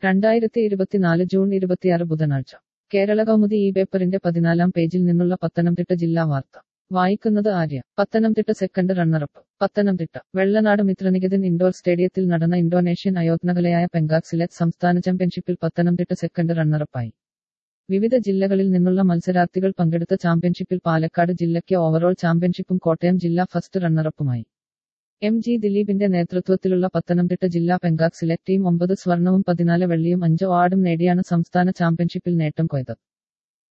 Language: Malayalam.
രണ്ടായിരത്തി ഇരുപത്തിനാല് ജൂൺ ഇരുപത്തിയാറ് ബുധനാഴ്ച കേരള കൗമുദി ഈ പേപ്പറിന്റെ പതിനാലാം പേജിൽ നിന്നുള്ള പത്തനംതിട്ട ജില്ലാ വാർത്ത വായിക്കുന്നത് Arya Pathanamthitta second runner up Pathanamthitta Vellanad Mithraniketan indoor സ്റ്റേഡിയത്തിൽ നടന്ന ഇന്തോനേഷ്യൻ അയോത്നകലയായ പെങ്കാക്സിലെറ്റ് സംസ്ഥാന ചാമ്പ്യൻഷിപ്പിൽ പത്തനംതിട്ട സെക്കൻഡ് റണ്ണറപ്പായി വിവിധ ജില്ലകളിൽ നിന്നുള്ള മത്സരാർത്ഥികൾ പങ്കെടുത്ത ചാമ്പ്യൻഷിപ്പിൽ പാലക്കാട് ജില്ലയ്ക്ക് ഓവറോൾ ചാമ്പ്യൻഷിപ്പും കോട്ടയം ജില്ല ഫസ്റ്റ് റണ്ണറപ്പുമായി എം ജി ദിലീപിന്റെ നേതൃത്വത്തിലുള്ള പത്തനംതിട്ട ജില്ലാ പെങ്കാക്സിലെ ടീം ഒമ്പത് സ്വർണവും പതിനാല് വെള്ളിയും അഞ്ച് അവാർഡും നേടിയാണ് സംസ്ഥാന ചാമ്പ്യൻഷിപ്പിൽ നേട്ടം കൊയ്തത്